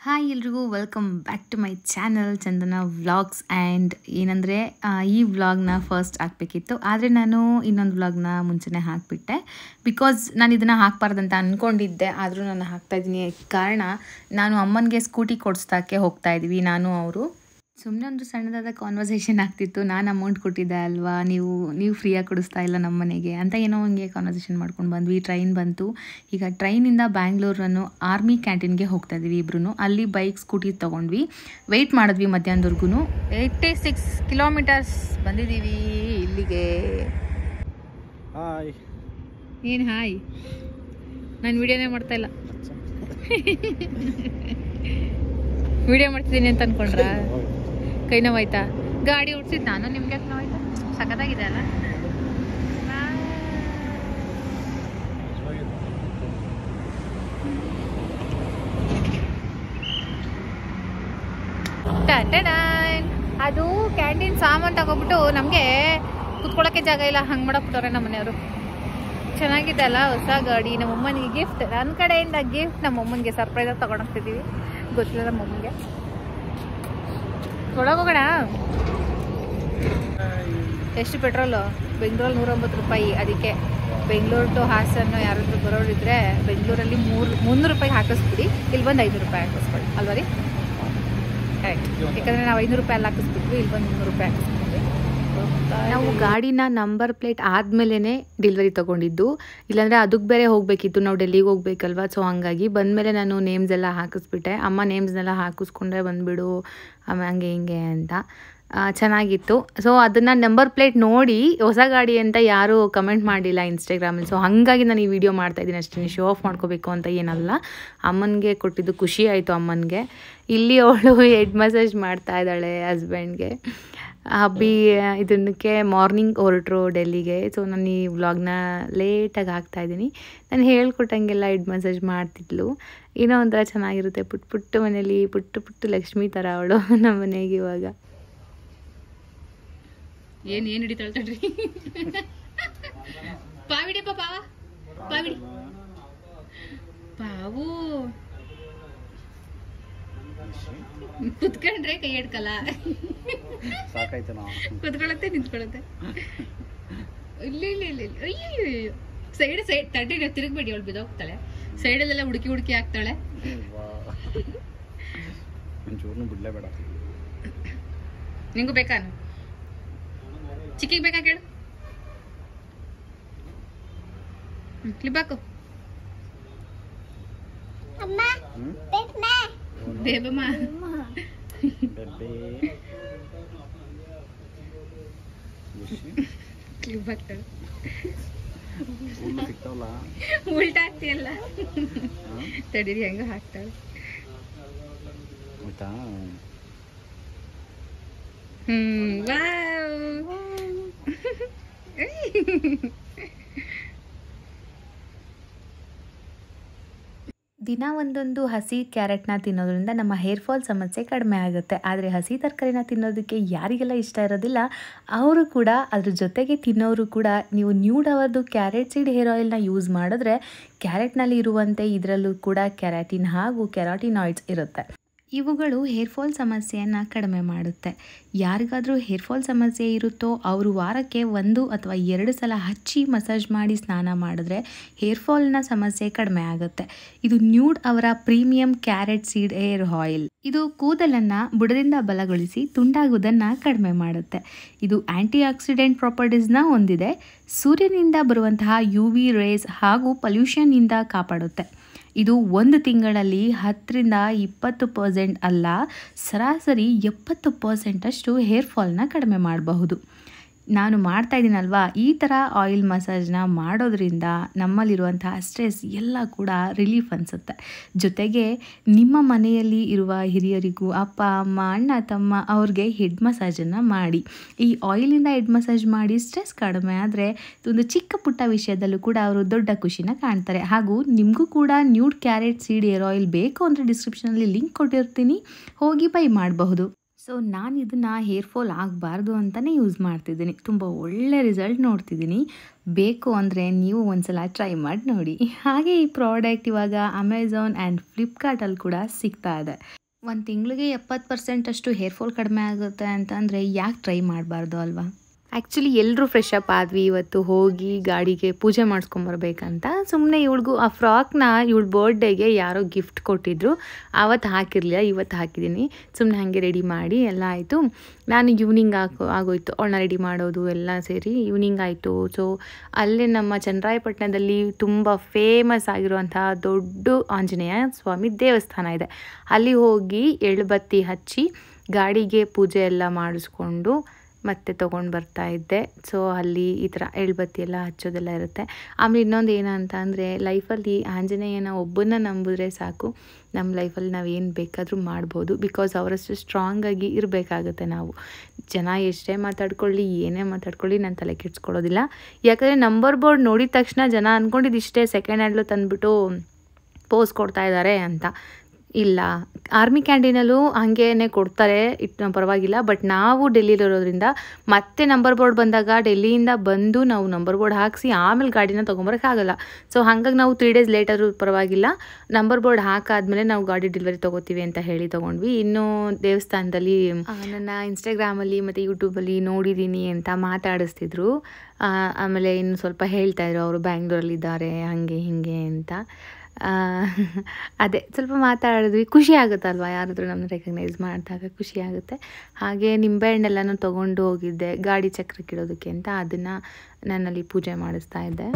Hi ಎಲ್ರಿಗೂ welcome back to my channel Chandana vlogs and ಏನಂದರೆ ಈ ವ್ಲಾಗ್ನ ಫಸ್ಟ್ ಹಾಕಬೇಕಿತ್ತು ಆದರೆ ನಾನು ಇನ್ನೊಂದು ವ್ಲಾಗ್ನ ಮುಂಚೆನೇ ಹಾಕಿಬಿಟ್ಟೆ ಬಿಕಾಸ್ ನಾನು ಇದನ್ನು ಹಾಕ್ಬಾರ್ದಂತ ಅಂದ್ಕೊಂಡಿದ್ದೆ ಆದರೂ ನಾನು ಹಾಕ್ತಾಯಿದ್ದೀನಿ ಕಾರಣ ನಾನು ಅಮ್ಮನಿಗೆ ಸ್ಕೂಟಿ ಕೊಡಿಸ್ದಾಕೆ ಹೋಗ್ತಾ ಇದ್ವಿ ನಾನು ಅವರು ಸುಮ್ಮನೆ ಒಂದು ಸಣ್ಣದಾದ ಕಾನ್ವರ್ಸೇಷನ್ ಆಗ್ತಿತ್ತು ನಾನು ಅಮೌಂಟ್ ಕೊಟ್ಟಿದ್ದೆ ಅಲ್ವಾ ನೀವು ನೀವು ಫ್ರೀಯಾಗಿ ಕೊಡಿಸ್ತಾ ಇಲ್ಲ ನಮ್ಮ ಮನೆಗೆ ಅಂತ ಏನೋ ಹಂಗೆ ಕಾನ್ವರ್ಸೇಷನ್ ಮಾಡ್ಕೊಂಡು ಬಂದ್ವಿ ಟ್ರೈನ್ ಬಂತು ಈಗ ಟ್ರೈನಿಂದ ಬ್ಯಾಂಗ್ಳೂರನ್ನು ಆರ್ಮಿ ಕ್ಯಾಂಟೀನ್ಗೆ ಹೋಗ್ತಾ ಇದ್ವಿ ಇಬ್ರು ಅಲ್ಲಿ ಬೈಕ್ ಸ್ಕೂಟಿ ತೊಗೊಂಡ್ವಿ ವೆಯ್ಟ್ ಮಾಡಿದ್ವಿ ಮಧ್ಯಾಹ್ನದವರೆಗೂ ಏಯ್ಟಿ ಸಿಕ್ಸ್ ಕಿಲೋಮೀಟರ್ಸ್ ಬಂದಿದ್ದೀವಿ ಇಲ್ಲಿಗೆ ಹಾಯ್ ಏನು ಹಾಯ್ ನಾನು ವಿಡಿಯೋನೇ ಮಾಡ್ತಾ ಇಲ್ಲ ವಿಡಿಯೋ ಮಾಡ್ತಿದ್ದೀನಿ ಅಂತ ಅನ್ಕೊಂಡ್ರ ಕೈ ನೋವಾಯ್ತಾ ಗಾಡಿ ಓಡಿಸಿದ್ ನಾನು ನಿಮ್ಗೆ ಯಾಕೆ ನೋವಾಯ್ತಾ ಸಖತ್ತಾಗಿದೆ ಅಲ್ಲ ಟಟಡಾನ್. ಅದು ಕ್ಯಾಂಟೀನ್ ಸಾಮಾನು ತಗೊಬಿಟ್ಟು ನಮಗೆ ಕುತ್ಕೊಳ್ಳೋಕೆ ಜಾಗ ಇಲ್ಲ ಹಂಗೆ ಮಾಡಕ್ಬಿಟ್ಟವ್ರೆ ನಮ್ಮ ಮನೆಯವರು ಚೆನ್ನಾಗಿದೆ ಅಲ್ಲ ಹೊಸ ಗಾಡಿ ನಮ್ಮ ಅಮ್ಮನಿಗೆ ಗಿಫ್ಟ್ ನನ್ನ ಕಡೆಯಿಂದ ಗಿಫ್ಟ್ ನಮ್ಮ ಅಮ್ಮನಿಗೆ ಸರ್ಪ್ರೈಸ್ ಆಗಿ ತಗೊಂಡೋಗ್ತಿದ್ದೀವಿ ಗೊತ್ತಿಲ್ಲ ನಮ್ಮ ಅಮ್ಮನಿಗೆ ಒಳಗೋಗೋಣ ಎಷ್ಟು ಪೆಟ್ರೋಲು ಬೆಂಗಳೂರಲ್ಲಿ ನೂರೊಂಬತ್ತು ರೂಪಾಯಿ ಅದಕ್ಕೆ ಬೆಂಗಳೂರು ಟು ಹಾಸನ್ನು ಯಾರಾದರೂ ಬರೋರಿದ್ರೆ ಬೆಂಗಳೂರಲ್ಲಿ ಮೂರು ಮುನ್ನೂರು ರೂಪಾಯಿ ಹಾಕಿಸ್ಬಿಡಿ ಇಲ್ಲಿ ಬಂದು ಐನೂರು ರೂಪಾಯಿ ಹಾಕಿಸ್ಕೊಳ್ಳಿ ಅಲ್ವಾ ರೀ ಕರೆಕ್ಟ್ ಯಾಕಂದರೆ ನಾವು ಐನೂರು ರೂಪಾಯಿ ಅಲ್ಲಿ ಹಾಕಿಸ್ಬಿಟ್ವಿ ಇಲ್ಲಿ ಬಂದು ಮುನ್ನೂರು ರೂಪಾಯಿ ಹಾಕಿಸ್ಬಿಟ್ವಿ ನಾವು ಗಾಡಿನ ನಂಬರ್ ಪ್ಲೇಟ್ ಆದಮೇಲೆ ಡೆಲಿವರಿ ತೊಗೊಂಡಿದ್ದು ಇಲ್ಲಾಂದರೆ ಅದಕ್ಕೆ ಬೇರೆ ಹೋಗಬೇಕಿತ್ತು ನಾವು ಡೆಲ್ಲಿಗೆ ಹೋಗ್ಬೇಕಲ್ವ ಸೊ ಹಂಗಾಗಿ ಬಂದಮೇಲೆ ನಾನು ನೇಮ್ಸ್ ಎಲ್ಲ ಹಾಕಿಸ್ಬಿಟ್ಟೆ ಅಮ್ಮ ನೇಮ್ಸ್ನೆಲ್ಲ ಹಾಕಿಸ್ಕೊಂಡ್ರೆ ಬಂದುಬಿಡು ಆಮೇಲೆ ಹಂಗೆ ಹಿಂಗೆ ಅಂತ ಆ, ಚೆನ್ನಾಗಿತ್ತು ಸೊ ಅದನ್ನು ನಂಬರ್ ಪ್ಲೇಟ್ ನೋಡಿ ಹೊಸ ಗಾಡಿ ಅಂತ ಯಾರೂ ಕಮೆಂಟ್ ಮಾಡಿಲ್ಲ ಇನ್ಸ್ಟಾಗ್ರಾಮಲ್ಲಿ ಸೊ ಹಾಗಾಗಿ ನಾನು ಈ ವಿಡಿಯೋ ಮಾಡ್ತಾಯಿದ್ದೀನಿ ಅಷ್ಟೇ ಶೋ ಆಫ್ ಮಾಡ್ಕೋಬೇಕು ಅಂತ ಏನಲ್ಲ ಅಮ್ಮನಿಗೆ ಕೊಟ್ಟಿದ್ದು ಖುಷಿ ಆಯಿತು ಅಮ್ಮನಿಗೆ ಇಲ್ಲಿ ಅವಳು ಹೆಡ್ ಮಸಾಜ್ ಮಾಡ್ತಾ ಇದ್ದಾಳೆ ಹಸ್ಬೆಂಡ್ಗೆ ಹಬ್ಬಿ ಇದನ್ನಕ್ಕೆ ಮಾರ್ನಿಂಗ್ ಹೊರಟ್ರು ಡೆಲ್ಲಿಗೆ ಸೊ ನಾನು ಈ ವ್ಲಾಗ್ನ ಲೇಟಾಗಿ ಹಾಕ್ತಾಯಿದ್ದೀನಿ ನಾನು ಹೇಳ್ಕೊಟ್ಟಂಗೆಲ್ಲ ಹೆಡ್ ಮಸಾಜ್ ಮಾಡ್ತಿದ್ಲು ಏನೋ ಒಂಥರ ಚೆನ್ನಾಗಿರುತ್ತೆ ಪುಟ್ ಪುಟ್ಟು ಮನೇಲಿ ಪುಟ್ಟು ಪುಟ್ಟು ಲಕ್ಷ್ಮಿ ಥರ ಅವಳು ನಮ್ಮ ಮನೆಗೆ ಇವಾಗ ಏನು ಏನು ಹಿಡಿತಾಳೆ ತಡ್ರಿ ಪಾವಿಡಿಯಪ್ಪ ಪಾವ ಪಾವಿಡಿ ಪಾವು ಕುತ್ಕೊಂಡ್ರೆ ಕೈ ಹಿಡ್ಕಲ್ಲ ಸಾಕಾಯ್ತು ನಾವು ಕುತ್ಕೊಳತ್ತೆ ನಿಂತ್ಕೊಳತ್ತೆ ಇಲ್ಲ ಇಲ್ಲ ಇಲ್ಲ ಇಲ್ಲ ಅಯ್ಯೋ ಸೈಡ್ ಸೈಡ್ ತಡ್ಡಿ ನಾವು ತಿರುಗ್ಬೇಡಿ ಅವಳು ಬಿದ್ದೋಗ್ತಾಳೆ ಸೈಡಲ್ಲೆಲ್ಲ ಹುಡುಕಿ ಹುಡುಕಿ ಹಾಕ್ತಾಳೆ ಒಂಚೂರ್ನು ಬಿಡ್ಲೇ ಬೇಡ ನಿಂಗೂ ಬೇಕಾ ಚಿಕ್ಕಿಗೆ ಬೇಕಾ ಕೇಳು ಕ್ಲಿಪ್ ಹಾಕು ಹ್ಮ್ ಬೇಬಮ್ಮ ಬೆಬ್ಬೆ ಕ್ಲಿಪ್ ಹಾಕ್ತಾಳೆ ಹುಲ್ಲು ಸಿಗ್ತಾವಲ್ಲ ಉಲ್ಟಾ ಹಾಕ್ತಿಯಲ್ಲ ಹಾಂ ತಡೀರಿ ಹೆಂಗ ಹಾಕ್ತಾಳೆ ಆಯ್ತಾ ಹ್ಮ್ ವಾವ್ ದಿನ ಒಂದೊಂದು ಹಸಿ ಕ್ಯಾರೆಟ್ನ ತಿನ್ನೋದ್ರಿಂದ ನಮ್ಮ ಹೇರ್ ಫಾಲ್ ಸಮಸ್ಯೆ ಕಡಿಮೆ ಆಗುತ್ತೆ ಆದರೆ ಹಸಿ ತರಕಾರಿನ ತಿನ್ನೋದಕ್ಕೆ ಯಾರಿಗೆಲ್ಲ ಇಷ್ಟ ಇರೋದಿಲ್ಲ ಅವರು ಕೂಡ ಅದ್ರ ಜೊತೆಗೆ ತಿನ್ನೋರು ಕೂಡ ನೀವು ನ್ಯೂಡ್ ಅವರ್ದು ಕ್ಯಾರೆಟ್ ಸೀಡ್ ಹೇರ್ ಆಯಿಲ್ನ ಯೂಸ್ ಮಾಡಿದ್ರೆ ಕ್ಯಾರೆಟ್ನಲ್ಲಿ ಇರುವಂತೆ ಇದರಲ್ಲೂ ಕೂಡ ಕ್ಯಾರಾಟಿನ್ ಹಾಗೂ ಕೆರಾಟಿನಾಯ್ಡ್ಸ್ ಇರುತ್ತೆ ಇವುಗಳು ಹೇರ್ ಫಾಲ್ ಸಮಸ್ಯೆಯನ್ನು ಕಡಿಮೆ ಮಾಡುತ್ತೆ ಯಾರಿಗಾದರೂ ಹೇರ್ ಫಾಲ್ ಸಮಸ್ಯೆ ಇರುತ್ತೋ ಅವರು ವಾರಕ್ಕೆ ಒಂದು ಅಥವಾ ಎರಡು ಸಲ ಹಚ್ಚಿ ಮಸಾಜ್ ಮಾಡಿ ಸ್ನಾನ ಮಾಡಿದ್ರೆ ಹೇರ್ ಫಾಲ್ನ ಸಮಸ್ಯೆ ಕಡಿಮೆ ಆಗುತ್ತೆ ಇದು ನ್ಯೂಡ್ ಅವರ premium carrot seed hair oil ಇದು ಕೂದಲನ್ನು ಬುಡದಿಂದ ಬಲಗೊಳಿಸಿ ತುಂಡಾಗುವುದನ್ನು ಕಡಿಮೆ ಮಾಡುತ್ತೆ ಇದು ಆ್ಯಂಟಿ ಆಕ್ಸಿಡೆಂಟ್ ಪ್ರಾಪರ್ಟೀಸ್ನ ಹೊಂದಿದೆ ಸೂರ್ಯನಿಂದ ಬರುವಂತಹ ಯು ವಿ ರೇಸ್ ಹಾಗೂ ಪಲ್ಯೂಷನ್ನಿಂದ ಕಾಪಾಡುತ್ತೆ ಇದು ಒಂದು ತಿಂಗಳಲ್ಲಿ ಹತ್ತರಿಂದ ಇಪ್ಪತ್ತು ಪರ್ಸೆಂಟ್ ಅಲ್ಲ ಸರಾಸರಿ ಎಪ್ಪತ್ತು ಪರ್ಸೆಂಟಷ್ಟು ಹೇರ್ ಫಾಲ್ನ ಕಡಿಮೆ ಮಾಡಬಹುದು ನಾನು ಮಾಡ್ತಾ ಇದ್ದೀನಲ್ವಾ ಈ ಥರ ಆಯಿಲ್ ಮಸಾಜ್ನ ಮಾಡೋದ್ರಿಂದ ನಮ್ಮಲ್ಲಿರುವಂತಹ ಸ್ಟ್ರೆಸ್ ಎಲ್ಲ ಕೂಡ ರಿಲೀಫ್ ಅನಿಸುತ್ತೆ ಜೊತೆಗೆ ನಿಮ್ಮ ಮನೆಯಲ್ಲಿ ಇರುವ ಹಿರಿಯರಿಗೂ ಅಪ್ಪ ಅಮ್ಮ ಅಣ್ಣ ತಮ್ಮ ಅವ್ರಿಗೆ ಹೆಡ್ ಮಸಾಜನ್ನು ಮಾಡಿ ಈ ಆಯಿಲಿಂದ ಹೆಡ್ ಮಸಾಜ್ ಮಾಡಿ ಸ್ಟ್ರೆಸ್ ಕಡಿಮೆ ಆದರೆ ಒಂದು ಚಿಕ್ಕ ಪುಟ್ಟ ವಿಷಯದಲ್ಲೂ ಕೂಡ ಅವರು ದೊಡ್ಡ ಖುಷಿನ ಕಾಣ್ತಾರೆ ಹಾಗೂ ನಿಮಗೂ ಕೂಡ Nude carrot seed hair oil ಬೇಕು ಅಂದರೆ ಡಿಸ್ಕ್ರಿಪ್ಷನಲ್ಲಿ ಲಿಂಕ್ ಕೊಟ್ಟಿರ್ತೀನಿ ಹೋಗಿ ಬೈ ಮಾಡಬಹುದು ಸೊ ನಾನು ಇದನ್ನು ಹೇರ್ ಫಾಲ್ ಆಗಬಾರ್ದು ಅಂತಲೇ ಯೂಸ್ ಮಾಡ್ತಿದ್ದೀನಿ ತುಂಬ ಒಳ್ಳೆ ರಿಸಲ್ಟ್ ನೋಡ್ತಿದ್ದೀನಿ ಬೇಕು ಅಂದರೆ ನೀವು ಒಂದ್ಸಲ ಟ್ರೈ ಮಾಡಿ ನೋಡಿ ಹಾಗೆ ಈ ಪ್ರಾಡಕ್ಟ್ ಇವಾಗ ಅಮೆಝಾನ್ ಆ್ಯಂಡ್ ಫ್ಲಿಪ್ಕಾರ್ಟಲ್ಲಿ ಕೂಡ ಸಿಗ್ತಾ ಇದೆ ಒಂದು ತಿಂಗಳಿಗೆ ಎಪ್ಪತ್ತು ಪರ್ಸೆಂಟ್ ಅಷ್ಟು ಹೇರ್ ಫಾಲ್ ಕಡಿಮೆ ಆಗುತ್ತೆ ಅಂತಂದರೆ ಯಾಕೆ ಟ್ರೈ ಮಾಡಬಾರ್ದು ಅಲ್ವಾ ಆ್ಯಕ್ಚುಲಿ ಎಲ್ಲರೂ ಫ್ರೆಶ್ ಅಪ್ ಆದ್ವಿ ಇವತ್ತು ಹೋಗಿ ಗಾಡಿಗೆ ಪೂಜೆ ಮಾಡಿಸ್ಕೊಂಬರ್ಬೇಕಂತ ಸುಮ್ಮನೆ ಇವಳಿಗೂ ಆ ಫ್ರಾಕ್ನ ಇವಳ ಬರ್ಡೇಗೆ ಯಾರೋ ಗಿಫ್ಟ್ ಕೊಟ್ಟಿದ್ರು ಆವತ್ತು ಹಾಕಿರಲಿಲ್ಲ ಇವತ್ತು ಹಾಕಿದ್ದೀನಿ ಸುಮ್ಮನೆ ಹಾಗೆ ರೆಡಿ ಮಾಡಿ ಎಲ್ಲ ಆಯಿತು ನಾನು ಈವ್ನಿಂಗ್ ಹಾಕೋ ಆಗೋಯ್ತು ಅವಳನ್ನ ರೆಡಿ ಮಾಡೋದು ಎಲ್ಲ ಸೇರಿ ಈವ್ನಿಂಗ್ ಆಯಿತು ಸೊ ಅಲ್ಲೇ ನಮ್ಮ ಚನ್ನರಾಯಪಟ್ಟಣದಲ್ಲಿ ತುಂಬ ಫೇಮಸ್ ಆಗಿರುವಂತಹ ದೊಡ್ಡ ಆಂಜನೇಯ ಸ್ವಾಮಿ ದೇವಸ್ಥಾನ ಇದೆ ಅಲ್ಲಿ ಹೋಗಿ ಎಳ್ಬತ್ತಿ ಹಚ್ಚಿ ಗಾಡಿಗೆ ಪೂಜೆ ಎಲ್ಲ ಮಾಡಿಸ್ಕೊಂಡು ಮತ್ತೆ ತೊಗೊಂಡು ಬರ್ತಾ ಇದ್ದೆ ಸೊ ಅಲ್ಲಿ ಈ ಥರ ಎಳ್ಬತ್ತಿ ಎಲ್ಲ ಹಚ್ಚೋದೆಲ್ಲ ಇರುತ್ತೆ ಆಮೇಲೆ ಇನ್ನೊಂದು ಏನಂತ ಅಂದರೆ ಲೈಫಲ್ಲಿ ಆಂಜನೇಯನ ಒಬ್ಬನ್ನ ನಂಬಿದ್ರೆ ಸಾಕು ನಮ್ಮ ಲೈಫಲ್ಲಿ ನಾವು ಏನು ಬೇಕಾದರೂ ಮಾಡ್ಬೋದು ಬಿಕಾಸ್ ಅವರಷ್ಟು ಸ್ಟ್ರಾಂಗಾಗಿ ಇರಬೇಕಾಗುತ್ತೆ ನಾವು ಜನ ಎಷ್ಟೇ ಮಾತಾಡ್ಕೊಳ್ಳಿ ಏನೇ ಮಾತಾಡ್ಕೊಳ್ಳಿ ನಾನು ತಲೆ ಕೆಡ್ಸ್ಕೊಳ್ಳೋದಿಲ್ಲ ಯಾಕಂದರೆ ನಂಬರ್ ಬೋರ್ಡ್ ನೋಡಿದ ತಕ್ಷಣ ಜನ ಅಂದ್ಕೊಂಡಿದ್ದು ಇಷ್ಟೇ ಸೆಕೆಂಡ್ ಹ್ಯಾಂಡ್ಲು ತಂದುಬಿಟ್ಟು ಪೋಸ್ ಕೊಡ್ತಾ ಇದ್ದಾರೆ ಅಂತ ಇಲ್ಲ ಆರ್ಮಿ ಕ್ಯಾಂಟೀನಲ್ಲೂ ಹಾಗೇನೆ ಕೊಡ್ತಾರೆ ಇಟ್ಟು ಪರವಾಗಿಲ್ಲ ಬಟ್ ನಾವು ಡೆಲ್ಲಿಲಿರೋದ್ರಿಂದ ಮತ್ತೆ ನಂಬರ್ ಬೋರ್ಡ್ ಬಂದಾಗ ಡೆಲ್ಲಿಯಿಂದ ಬಂದು ನಾವು ನಂಬರ್ ಬೋರ್ಡ್ ಹಾಕಿಸಿ ಆಮೇಲೆ ಗಾಡಿನ ತೊಗೊಂಬರೋಕ್ಕಾಗಲ್ಲ ಸೊ ಹಾಗಾಗಿ ನಾವು ತ್ರೀ ಡೇಸ್ ಲೇಟ್ ಆದರೂ ಪರವಾಗಿಲ್ಲ ನಂಬರ್ ಬೋರ್ಡ್ ಹಾಕಾದ್ಮೇಲೆ ನಾವು ಗಾಡಿ ಡೆಲಿವರಿ ತೊಗೋತೀವಿ ಅಂತ ಹೇಳಿ ತೊಗೊಂಡ್ವಿ ಇನ್ನು ದೇವಸ್ಥಾನದಲ್ಲಿ ಆ, ನನ್ನ ಇನ್ಸ್ಟಾಗ್ರಾಮಲ್ಲಿ ಮತ್ತು ಯೂಟ್ಯೂಬಲ್ಲಿ ನೋಡಿದ್ದೀನಿ ಅಂತ ಮಾತಾಡಿಸ್ತಿದ್ರು ಆ, ಆಮೇಲೆ ಇನ್ನು ಸ್ವಲ್ಪ ಹೇಳ್ತಾಯಿದ್ರು ಅವರು ಬ್ಯಾಂಗ್ಳೂರಲ್ಲಿದ್ದಾರೆ ಹಾಗೆ ಹೀಗೆ ಅಂತ ಆ, ಅದೇ ಸ್ವಲ್ಪ ಮಾತಾಡಿದ್ವಿ ಖುಷಿ ಆಗುತ್ತಲ್ವ ಯಾರಾದರೂ ನಮ್ಮನ್ನ ರೆಕಗ್ನೈಸ್ ಮಾಡಿದಾಗ ಖುಷಿ ಆಗುತ್ತೆ ಹಾಗೆ ನಿಂಬೆಹಣ್ಣೆಲ್ಲನೂ ತೊಗೊಂಡು ಹೋಗಿದ್ದೆ ಗಾಡಿ ಚಕ್ರಕ್ಕಿಡೋದಕ್ಕೆ ಅಂತ ಅದನ್ನು ನನ್ನಲ್ಲಿ ಪೂಜೆ ಮಾಡಿಸ್ತಾ ಇದ್ದೆ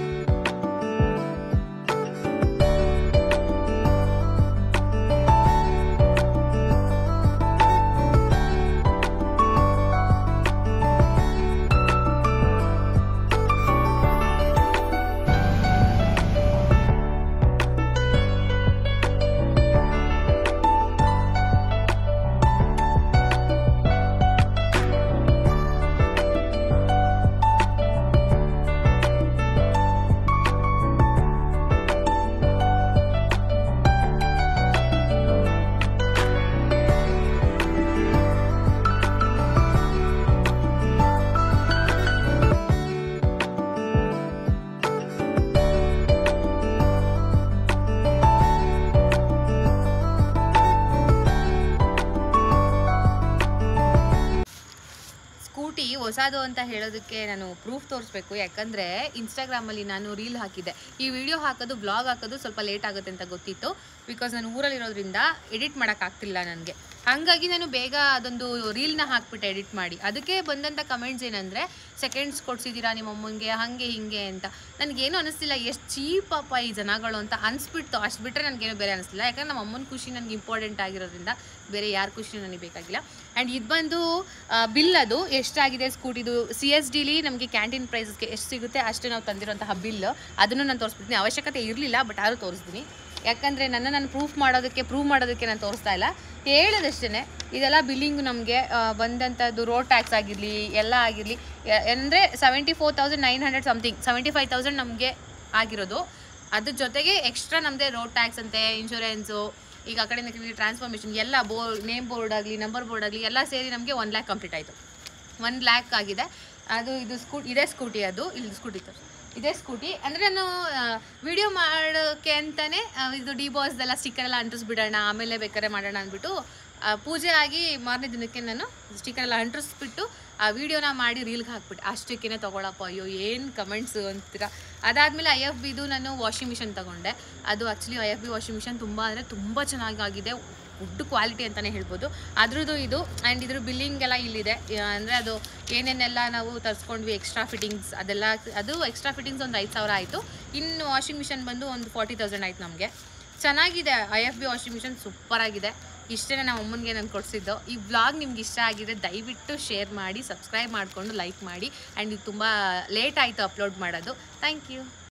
ಸ್ಕೂಟಿ ಹೊಸದು ಅಂತ ಹೇಳೋದಕ್ಕೆ ನಾನು ಪ್ರೂಫ್ ತೋರಿಸ್ಬೇಕು ಯಾಕಂದರೆ ಇನ್ಸ್ಟಾಗ್ರಾಮಲ್ಲಿ ನಾನು ರೀಲ್ ಹಾಕಿದ್ದೆ ಈ ವಿಡಿಯೋ ಹಾಕೋದು ಬ್ಲಾಗ್ ಹಾಕೋದು ಸ್ವಲ್ಪ ಲೇಟ್ ಆಗುತ್ತೆ ಅಂತ ಗೊತ್ತಿತ್ತು ಬಿಕಾಸ್ ನಾನು ಊರಲ್ಲಿರೋದ್ರಿಂದ ಎಡಿಟ್ ಮಾಡೋಕ್ಕಾಗ್ತಿಲ್ಲ ನನಗೆ ಹಾಗಾಗಿ ನಾನು ಬೇಗ ಅದೊಂದು ರೀಲ್ನ ಹಾಕ್ಬಿಟ್ಟೆ ಎಡಿಟ್ ಮಾಡಿ ಅದಕ್ಕೆ ಬಂದಂಥ ಕಮೆಂಟ್ಸ್ ಏನಂದರೆ ಸೆಕೆಂಡ್ಸ್ ಕೊಡ್ಸಿದ್ದೀರಾ ನಿಮ್ಮ ಅಮ್ಮಂಗೆ ಹಾಗೆ ಹಿಂಗೆ ಅಂತ ನನಗೇನು ಅನಿಸ್ತಿಲ್ಲ ಎಷ್ಟು ಚೀಪ್ ಅಪ್ಪ ಈ ಜನಗಳು ಅಂತ ಅನಿಸ್ಬಿಡ್ತು ಅಷ್ಟು ಬಿಟ್ಟರೆ ನನಗೇನು ಬೇರೆ ಅನಿಸ್ತಿಲ್ಲ ಯಾಕಂದ್ರೆ ನಮ್ಮ ಅಮ್ಮನ ಖುಷಿ ನನಗೆ ಇಂಪಾರ್ಟೆಂಟ್ ಆಗಿರೋದ್ರಿಂದ ಬೇರೆ ಯಾರ ಖುಷಿ ನನಗೆ ಬೇಕಾಗಿಲ್ಲ ಆ್ಯಂಡ್ ಇದು ಬಂದು ಬಿಲ್ ಅದು ಎಷ್ಟಾಗಿದೆ ಸ್ಕೂಟಿದು ಸಿ ಎಸ್ ಡಿಲಿ ನಮಗೆ ಕ್ಯಾಂಟೀನ್ ಪ್ರೈಸಸ್ಗೆ ಎಷ್ಟು ಸಿಗುತ್ತೆ ಅಷ್ಟು ನಾವು ತಂದಿರೋಂತಹ ಬಿಲ್ ಅದನ್ನು ನಾನು ತೋರಿಸ್ಬಿಡ್ತೀನಿ ಅವಶ್ಯಕತೆ ಇರಲಿಲ್ಲ ಬಟ್ ಆದರೂ ತೋರಿಸ್ತೀನಿ ಯಾಕಂದರೆ ನನ್ನ ನಾನು ಪ್ರೂಫ್ ಮಾಡೋದಕ್ಕೆ ಪ್ರೂವ್ ಮಾಡೋದಕ್ಕೆ ನಾನು ತೋರಿಸ್ತಾ ಇಲ್ಲ ಹೇಳೋದಷ್ಟೇ ಇದೆಲ್ಲ ಬಿಲ್ಲಿಂಗ್ ನಮಗೆ ಬಂದಂಥದ್ದು ರೋಡ್ ಟ್ಯಾಕ್ಸ್ ಆಗಿರಲಿ ಎಲ್ಲ ಆಗಿರಲಿ ಅಂದರೆ seventy four thousand nine hundred something seventy five thousand ನಮಗೆ ಆಗಿರೋದು ಅದ್ರ ಜೊತೆಗೆ ಎಕ್ಸ್ಟ್ರಾ ನಮ್ಮದೇ ರೋಡ್ ಟ್ಯಾಕ್ಸ್ ಅಂತೆ ಇನ್ಶೂರೆನ್ಸು ಈಗ ಆ ಕಡೆಯಿಂದ ಈ ಕಡೆಗೆ ಟ್ರಾನ್ಸ್ಫಾರ್ಮೇಷನ್ ಎಲ್ಲ ಬೋ ನೇಮ್ ಬೋರ್ಡ್ ಆಗಲಿ ನಂಬರ್ ಬೋರ್ಡ್ ಆಗಲಿ ಎಲ್ಲ ಸೇರಿ ನಮಗೆ ಒನ್ ಲ್ಯಾಕ್ ಕಂಪ್ಲೀಟ್ ಆಯಿತು ಒನ್ ಲ್ಯಾಕ್ ಆಗಿದೆ ಅದು ಇದು ಸ್ಕೂ ಇದೇ ಸ್ಕೂಟಿ ಅದು ಇಲ್ಲಿ ಸ್ಕೂಟಿ ತೋರಿಸಿ ಇದೇ ಸ್ಕೂಟಿ ಅಂದರೆ ನಾನು ವಿಡಿಯೋ ಮಾಡೋಕ್ಕೆ ಅಂತಲೇ ಇದು ಡಿ ಬಾಸ್ದೆಲ್ಲ ಸ್ಟಿಕ್ಕರ್ ಎಲ್ಲ ಅಂಟಿಸ್ಬಿಡೋಣ ಆಮೇಲೆ ಬೇಕಾದ್ರೆ ಮಾಡೋಣ ಅಂದ್ಬಿಟ್ಟು ಆ, ಪೂಜೆ ಆಗಿ ಮಾರನೇ ದಿನಕ್ಕೆ ನಾನು ಸ್ಟಿಕ್ಕರ್ ಎಲ್ಲ ಅಂಟಿಸ್ಬಿಟ್ಟು ಆ ವಿಡಿಯೋನ ಮಾಡಿ ರೀಲ್ಗೆ ಹಾಕ್ಬಿಟ್ಟೆ ಅಷ್ಟಕ್ಕೇ ತೊಗೊಳಪ್ಪ ಅಯ್ಯೋ ಏನು ಕಮೆಂಟ್ಸು ಅಂತೀರ ಅದಾದಮೇಲೆ ಐ ಎಫ್ ಬಿದು ನಾನು ವಾಷಿಂಗ್ ಮಿಷನ್ ತೊಗೊಂಡೆ ಅದು actually I F B washing machine ತುಂಬ ಅಂದರೆ ತುಂಬ ಚೆನ್ನಾಗಾಗಿದೆ ಗುಡ್ ಕ್ವಾಲಿಟಿ ಅಂತಲೇ ಹೇಳ್ಬೋದು ಅದ್ರದ್ದು ಇದು ಆ್ಯಂಡ್ ಇದ್ರ ಬಿಲ್ಲಿಂಗ್ ಎಲ್ಲ ಇಲ್ಲಿದೆ ಅಂದರೆ ಅದು ಏನೇನೆಲ್ಲ ನಾವು ತರಿಸ್ಕೊಂಡ್ವಿ ಎಕ್ಸ್ಟ್ರಾ ಫಿಟ್ಟಿಂಗ್ಸ್ ಅದೆಲ್ಲ ಅದು ಎಕ್ಸ್ಟ್ರಾ ಫಿಟ್ಟಿಂಗ್ಸ್ ಒಂದು ಐದು ಸಾವಿರ ಆಯಿತು ಇನ್ನು ವಾಷಿಂಗ್ ಮಿಷನ್ ಬಂದು ಒಂದು ಫಾರ್ಟಿ ತೌಸಂಡ್ ಆಯ್ತು ನಮಗೆ ಚೆನ್ನಾಗಿದೆ I F B washing machine super ಆಗಿದೆ ಇಷ್ಟೇ ನಮ್ಮ ಅಮ್ಮನಿಗೆ ನಾನು ಕೊಡಿಸಿದ್ದು ಈ ವ್ಲಾಗ್ ನಿಮ್ಗೆ ಇಷ್ಟ ಆಗಿದೆ ದಯವಿಟ್ಟು ಶೇರ್ ಮಾಡಿ ಸಬ್ಸ್ಕ್ರೈಬ್ ಮಾಡಿಕೊಂಡು ಲೈಕ್ ಮಾಡಿ ಆ್ಯಂಡ್ ಇದು ತುಂಬ ಲೇಟ್ ಆಯಿತು ಅಪ್ಲೋಡ್ ಮಾಡೋದು ಥ್ಯಾಂಕ್ ಯು